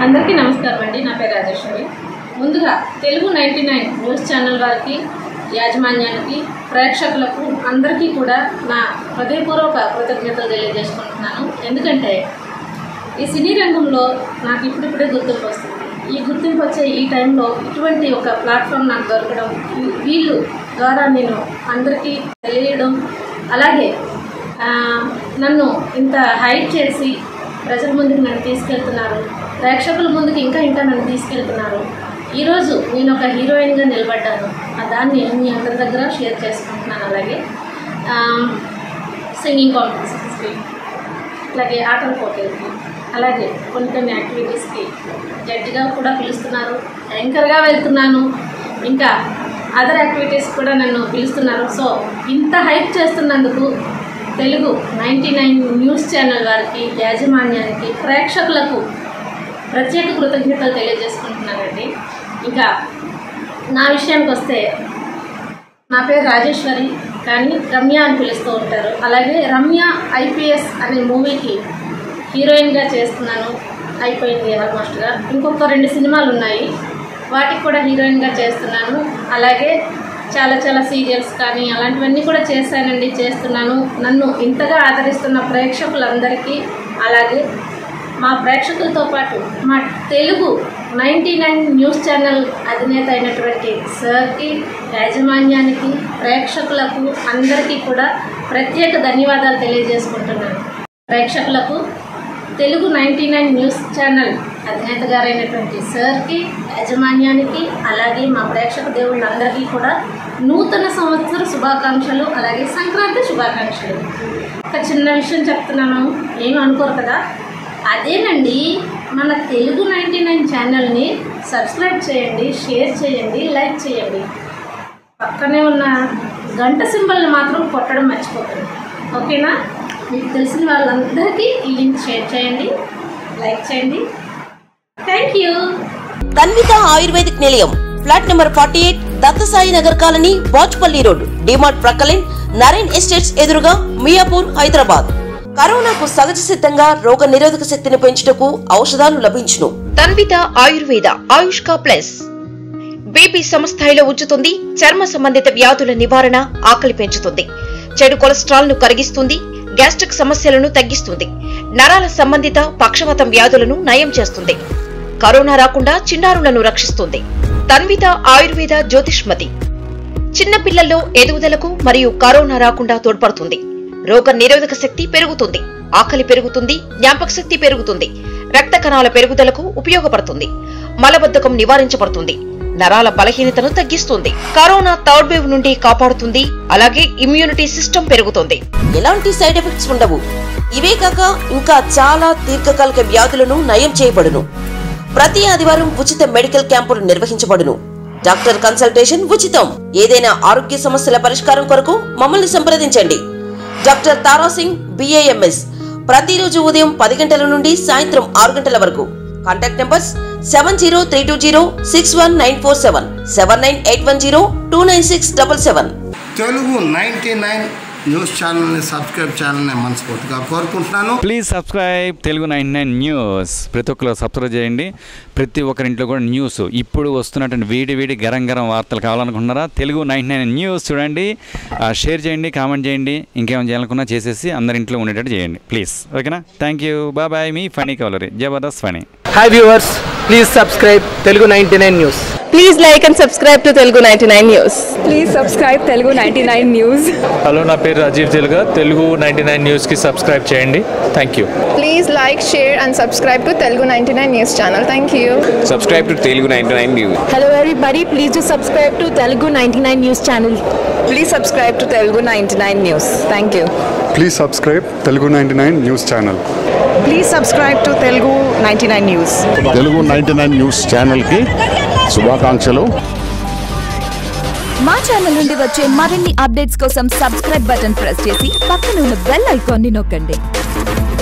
అందరికీ నమస్కారం అండి నా పేరు రాజేశ్వరి ముందుగా Telugu ninety nine news channel వారికి యాజమాన్యానికి ప్రేక్షకులకు అందరికీ కూడా నా హృదయపూర్వక కృతజ్ఞతలు తెలియజేసుకుంటున్నాను ఎందుకంటే ఈ సినీ రంగంలో నాకు ఇప్పుడిప్పుడే గుర్తింపు వస్తుంది ఈ గుర్తింపు వచ్చే ఈ టైంలో ఇటువంటి ఒక ప్లాట్ఫామ్ నాకు దొరకడం వీ- వీళ్ళు ద్వారా నేను అందరికీ తెలియడం అలాగే ఆ, నన్ను ఇంత హైట్ చేసి ప్రజల ముందుకు నన్ను తీసుకెళ్తున్నారు ప్రేక్షకుల ముందుకు ఇంకా ఇంకా నన్ను తీసుకెళ్తున్నారు ఈరోజు నేను ఒక హీరోయిన్గా నిలబడ్డాను ఆ దాన్ని మీ అందరి దగ్గర షేర్ చేసుకుంటున్నాను అలాగే సింగింగ్ కాంపిటీషన్స్కి అలాగే ఆటల పోటీలకి అలాగే కొన్ని కొన్ని యాక్టివిటీస్కి జడ్జిగా కూడా పిలుస్తున్నారు యాంకర్గా వెళ్తున్నాను ఇంకా అదర్ యాక్టివిటీస్ కూడా నన్ను పిలుస్తున్నారు సో ఇంత హైప్ చేస్తున్నందుకు Telugu ninety nine news channel వారికి యాజమాన్యానికి ప్రేక్షకులకు ప్రత్యేక కృతజ్ఞతలు తెలియజేసుకుంటున్నానండి ఇంకా నా విషయానికి వస్తే నా పేరు రాజేశ్వరి కానీ రమ్య అని పిలుస్తూ ఉంటారు అలాగే రమ్య ఐపీఎస్ అనే మూవీకి హీరోయిన్గా చేస్తున్నాను అయిపోయింది ఆల్మోస్ట్గా ఇంకొక రెండు సినిమాలు ఉన్నాయి వాటికి కూడా హీరోయిన్గా చేస్తున్నాను అలాగే చాలా చాలా సీరియల్స్ కానీ అలాంటివన్నీ కూడా చేశానండి చేస్తున్నాను నన్ను ఇంతగా ఆదరిస్తున్న ప్రేక్షకులందరికీ అలాగే మా ప్రేక్షకులతో పాటు మా Telugu ninety nine news channel అధినేత అయినటువంటి సార్కి యాజమాన్యానికి ప్రేక్షకులకు అందరికీ కూడా ప్రత్యేక ధన్యవాదాలు తెలియజేసుకుంటున్నాను ప్రేక్షకులకు Telugu ninety nine news channel అధినేత గారైనటువంటి సార్కి యాజమాన్యానికి అలాగే మా ప్రేక్షక దేవుళ్ళందరికీ కూడా నూతన సంవత్సర శుభాకాంక్షలు అలాగే సంక్రాంతి శుభాకాంక్షలు ఒక చిన్న విషయం చెప్తున్నాను ఏమి అనుకోరు కదా అదేనండి మన తెలుగు నైంటీ నైన్ ఛానల్ని సబ్స్క్రైబ్ చేయండి షేర్ చేయండి లైక్ చేయండి పక్కనే ఉన్న గంట సింబల్ని మాత్రం కొట్టడం మర్చిపోకండి ఓకేనా మీకు తెలిసిన వాళ్ళందరికీ ఈ లింక్ షేర్ చేయండి లైక్ చేయండి thank you Tanvitha Ayurvedic Nilayam flat number forty eight Dattasai Nagar colony Bachupally road DMart ప్రక్కలిన్ నరేన్ ఎస్టేట్స్ ఎదురుగా మియాపూర్ హైదరాబాద్ కరోనాకు సహజ సిద్ధంగా రోగ నిరోధక శక్తిని పెంచుటకు ఔషధాలు లభించును తన్విత ఆయుర్వేద ఆయుష్కా ప్లస్ బీపీ సమస్థాయిలో ఉంచుతుంది చర్మ సంబంధిత వ్యాధుల నివారణ ఆకలి పెంచుతుంది చెడు కొలెస్ట్రాల్ ను కరిగిస్తుంది గ్యాస్ట్రిక్ సమస్యలను తగ్గిస్తుంది నరాల సంబంధిత పక్షవాతం వ్యాధులను నయం చేస్తుంది కరోనా రాకుండా చిన్నారులను రక్షిస్తుంది తన్విత ఆయుర్వేద జ్యోతిష్మతి చిన్న పిల్లల్లో ఎదుగుదలకు మరియు కరోనా రాకుండా తోడ్పడుతుంది రోగ నిరోధక శక్తి పెరుగుతుంది ఆకలి పెరుగుతుంది జ్ఞాపక శక్తి పెరుగుతుంది రక్త కణాల పెరుగుదలకు ఉపయోగపడుతుంది మలబద్ధకం నివారించబడుతుంది నరాల బలహీనతను తగ్గిస్తుంది కరోనా థర్డ్ వేవ్ నుండి కాపాడుతుంది అలాగే ఇమ్యూనిటీ సిస్టమ్ పెరుగుతుంది ఎలాంటి సైడ్ ఎఫెక్ట్స్ ఉండవు ఇవే కాక ఇంకా చాలా దీర్ఘకాలిక వ్యాధులను నయం చేయబడును ప్రతి ఆదివారం ఉచిత మెడికల్ క్యాంపులు నిర్వహించబడును డాక్టర్ కన్సల్టేషన్ ఉచితం ఏదైనా ఆరోగ్య సమస్యల పరిష్కారం కొరకు మమ్మల్ని సంప్రదించండి డాక్టర్ తారాసింగ్ బిఏఎంఎస్ ప్రతిరోజు ఉదయం పది గంటల నుండి సాయంత్రం ఆరు గంటల వరకు contact numbers seven zero three two zero six one nine four seven seven nine eight one zero two nine six double seven Telugu ninety nine news ఛానల్ని సబ్స్క్రైబ్ చేయాలని మనస్ఫూర్తిగా కోరుకుంటున్నాను please subscribe Telugu nine nine news ప్రతి ఒక్కరు subscribe చేయండి ప్రతి ఒక్కరింట్లో కూడా news ఇప్పుడు వస్తున్నటువంటి వేడి వేడి గరం గరం వార్తలు కావాలనుకుంటున్నారా తెలుగు నైన్ నైన్ న్యూస్ చూడండి ఆ, షేర్ చేయండి కామెంట్ చేయండి ఇంకేమైనా చేయాలనుకున్నా చేసేసి అందరి ఇంట్లో ఉండేటట్టు చేయండి ప్లీజ్ ఓకేనా థ్యాంక్ యూ బాయ్ బాయ్ మీ ఫనీ కవలరీ Jabardasth Phani hi viewers please subscribe Telugu ninety nine news Please like and subscribe to Telugu 99 News. Please subscribe Telugu ninety nine news hello నా పేరు రాజీవ్ తెలుగా తెలుగు నైంటీ నైన్ న్యూస్కి సబ్స్క్రైబ్ చేయండి thank you Please like, share, and subscribe to Telugu 99 News channel. Thank you. subscribe to Telugu 99 News. Hello everybody, please do subscribe to Telugu 99 News channel. Please subscribe to Telugu ninety nine news thank you please subscribe Telugu ninety nine news channel please subscribe to Telugu ninety nine news Telugu ninety nine news ఛానల్కి శుభాకాంక్షలు మా channel నుండి వచ్చే మరిన్ని updates కోసం subscribe button press చేసి పక్కన ఉన్న బెల్ ఐకాన్ని నొక్కండి